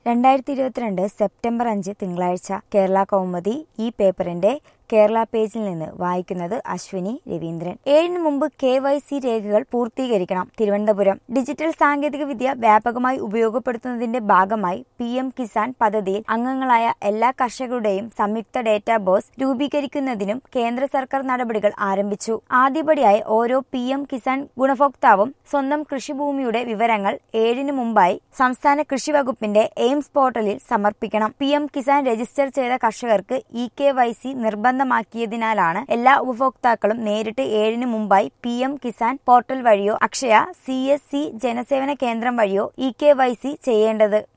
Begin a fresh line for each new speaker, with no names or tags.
രണ്ടായിരത്തി ഇരുപത്തിരണ്ട് സെപ്റ്റംബർ അഞ്ച് തിങ്കളാഴ്ച കേരള കൗമുദി ഈ പേപ്പറിന്റെ കേരള പേജിൽ നിന്ന് വായിക്കുന്നത് അശ്വിനി രവീന്ദ്രൻ ഏഴിന് മുമ്പ് കെ വൈ സി രേഖകൾ പൂർത്തീകരിക്കണം തിരുവനന്തപുരം ഡിജിറ്റൽ സാങ്കേതിക വിദ്യ വ്യാപകമായി ഉപയോഗപ്പെടുത്തുന്നതിന്റെ ഭാഗമായി പി എം കിസാൻ പദ്ധതിയിൽ അംഗങ്ങളായ എല്ലാ കർഷകരുടെയും സംയുക്ത ഡേറ്റാബേസ് രൂപീകരിക്കുന്നതിനും കേന്ദ്ര സർക്കാർ നടപടികൾ ആരംഭിച്ചു ആദ്യപടിയായി ഓരോ പി എം കിസാൻ ഗുണഭോക്താവും സ്വന്തം കൃഷിഭൂമിയുടെ വിവരങ്ങൾ ഏഴിന് മുമ്പായി സംസ്ഥാന കൃഷി വകുപ്പിന്റെ എയിംസ് പോർട്ടലിൽ സമർപ്പിക്കണം പി എം കിസാൻ രജിസ്റ്റർ ചെയ്ത കർഷകർക്ക് ഇ കെ വൈ സി നിർബന്ധമാക്കിയതിനാലാണ് എല്ലാ ഉപഭോക്താക്കളും നേരിട്ട് ഏഴിന് മുമ്പായി പി എം കിസാൻ പോർട്ടൽ വഴിയോ അക്ഷയ സി എസ് സി ജനസേവന കേന്ദ്രം വഴിയോ ഇ കെ വൈ സി ചെയ്യേണ്ടത്